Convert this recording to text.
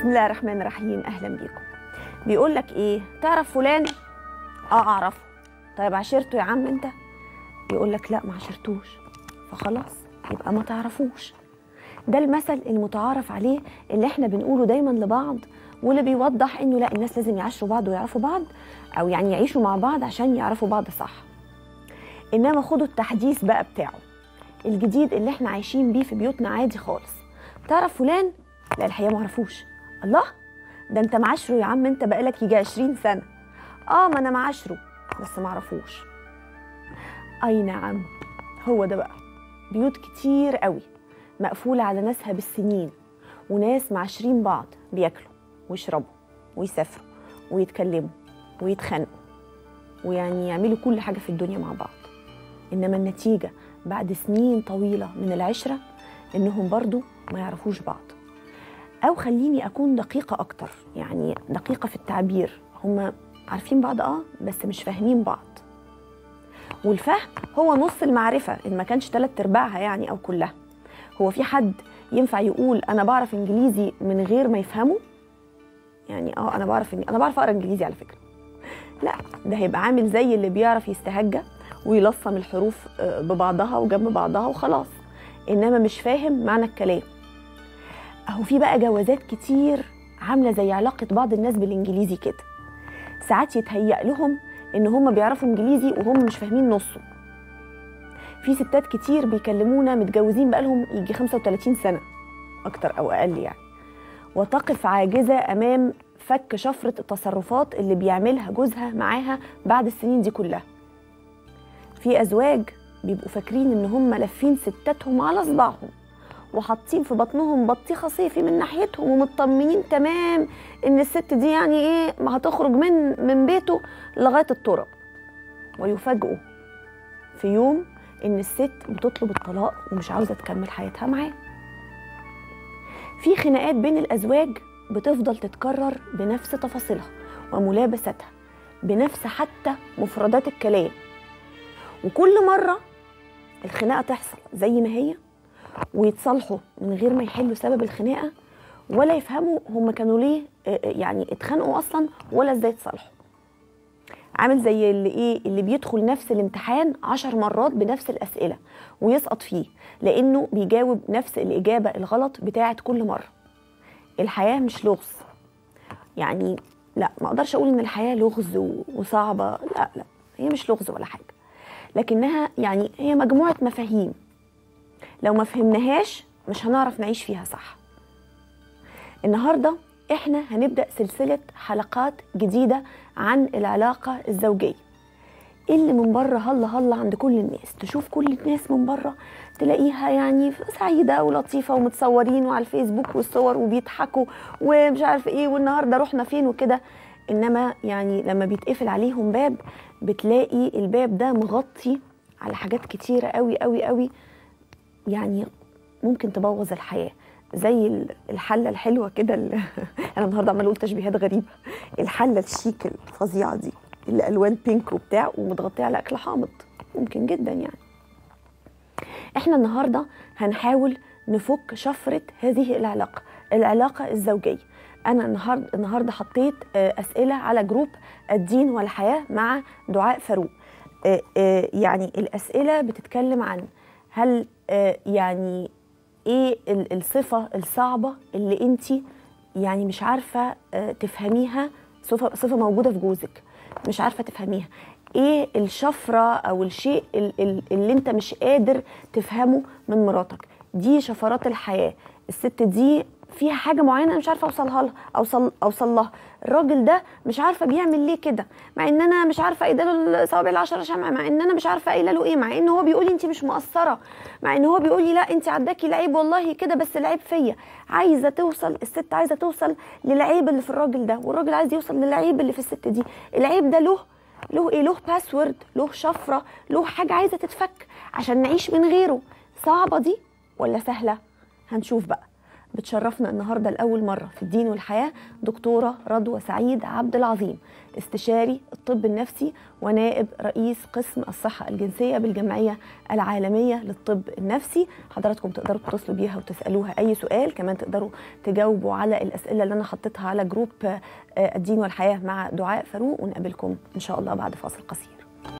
بسم الله الرحمن الرحيم اهلا بيكم بيقول لك ايه تعرف فلان اه اعرفه طيب عشرته يا عم انت يقول لك لا ما عشرتوش فخلاص يبقى ما تعرفوش ده المثل المتعارف عليه اللي احنا بنقوله دايما لبعض واللي بيوضح انه لا الناس لازم يعاشروا بعض ويعرفوا بعض او يعني يعيشوا مع بعض عشان يعرفوا بعض صح انما خدوا التحديث بقى بتاعه الجديد اللي احنا عايشين بيه في بيوتنا عادي خالص تعرف فلان لا الحقيقه ما اعرفوش الله ده انت معاشره يا عم انت بقالك يجي 20 سنه اه ما انا معاشره بس ما اعرفوش اي نعم هو ده بقى بيوت كتير قوي مقفوله على ناسها بالسنين وناس معاشرين بعض بياكلوا ويشربوا ويسافروا ويتكلموا ويتخانقوا ويعني يعملوا كل حاجه في الدنيا مع بعض انما النتيجه بعد سنين طويله من العشره انهم برضو ما يعرفوش بعض او خليني اكون دقيقه اكتر يعني دقيقه في التعبير هم عارفين بعض اه بس مش فاهمين بعض والفهم هو نص المعرفه ان ما كانش تلات ارباعها يعني او كلها هو في حد ينفع يقول انا بعرف انجليزي من غير ما يفهمه يعني اه انا بعرف انا بعرف اقرا انجليزي على فكره لا ده هيبقى عامل زي اللي بيعرف يستهجى ويلصم الحروف ببعضها وجنب بعضها وخلاص انما مش فاهم معنى الكلام اهو في بقى جوازات كتير عامله زي علاقه بعض الناس بالانجليزي كده ساعات يتهيأ لهم ان هم بيعرفوا انجليزي وهم مش فاهمين نصه في ستات كتير بيكلمونا متجوزين بقالهم يجي 35 سنه اكتر او اقل يعني وتقف عاجزه امام فك شفره التصرفات اللي بيعملها جوزها معاها بعد السنين دي كلها في ازواج بيبقوا فاكرين ان هم لافين ستاتهم على صباعهم وحاطين في بطنهم بطيخه صيفي من ناحيتهم ومطمنين تمام ان الست دي يعني ايه ما هتخرج من من بيته لغايه التراب ويفاجئوا في يوم ان الست بتطلب الطلاق ومش عاوزه تكمل حياتها معاه في خناقات بين الازواج بتفضل تتكرر بنفس تفاصيلها وملابستها بنفس حتى مفردات الكلام وكل مره الخناقه تحصل زي ما هي ويتصالحوا من غير ما يحلوا سبب الخناقه ولا يفهموا هم كانوا ليه يعني اتخانقوا اصلا ولا ازاي اتصالحوا عامل زي اللي ايه اللي بيدخل نفس الامتحان عشر مرات بنفس الاسئله ويسقط فيه لانه بيجاوب نفس الاجابه الغلط بتاعه كل مره الحياه مش لغز يعني لا ما اقدرش اقول ان الحياه لغز وصعبه لا لا هي مش لغز ولا حاجه لكنها يعني هي مجموعه مفاهيم لو ما فهمناهاش مش هنعرف نعيش فيها صح النهارده احنا هنبدا سلسله حلقات جديده عن العلاقه الزوجيه اللي من بره هلا هلا عند كل الناس تشوف كل الناس من بره تلاقيها يعني سعيده ولطيفه ومتصورين وعلى الفيسبوك والصور وبيضحكوا ومش عارف ايه والنهارده رحنا فين وكده انما يعني لما بيتقفل عليهم باب بتلاقي الباب ده مغطي على حاجات كتيره قوي قوي قوي يعني ممكن تبوظ الحياه زي الحله الحلوه كده انا النهارده عماله اقول تشبيهات غريبه الحله الشيك الفظيعه دي اللي الوان بينك وبتاع ومتغطيه على اكل حامض ممكن جدا يعني احنا النهارده هنحاول نفك شفره هذه العلاقه العلاقه الزوجيه انا النهارده النهارده حطيت اسئله على جروب الدين والحياه مع دعاء فاروق يعني الاسئله بتتكلم عن هل يعني ايه الصفه الصعبه اللي انت يعني مش عارفه تفهميها صفه صفه موجوده في جوزك مش عارفه تفهميها ايه الشفره او الشيء اللي انت مش قادر تفهمه من مراتك دي شفرات الحياه الست دي فيها حاجه معينه انا مش عارفه اوصلها لها اوصل اوصل لها الراجل ده مش عارفه بيعمل ليه كده مع ان انا مش عارفه قايله له صوابع العشره شمعه مع ان انا مش عارفه قايله له ايه مع ان هو بيقول لي انت مش مقصره مع ان هو بيقول لي لا انت عداكي العيب والله كده بس العيب فيا عايزه توصل الست عايزه توصل للعيب اللي في الراجل ده والراجل عايز يوصل للعيب اللي في الست دي العيب ده له له ايه له باسورد له شفره له حاجه عايزه تتفك عشان نعيش من غيره صعبه دي ولا سهله هنشوف بقى بتشرفنا النهارده لاول مره في الدين والحياه دكتوره رضوى سعيد عبد العظيم استشاري الطب النفسي ونائب رئيس قسم الصحه الجنسيه بالجمعيه العالميه للطب النفسي حضراتكم تقدروا تتصلوا بيها وتسالوها اي سؤال كمان تقدروا تجاوبوا على الاسئله اللي انا حطيتها على جروب الدين والحياه مع دعاء فاروق ونقابلكم ان شاء الله بعد فاصل قصير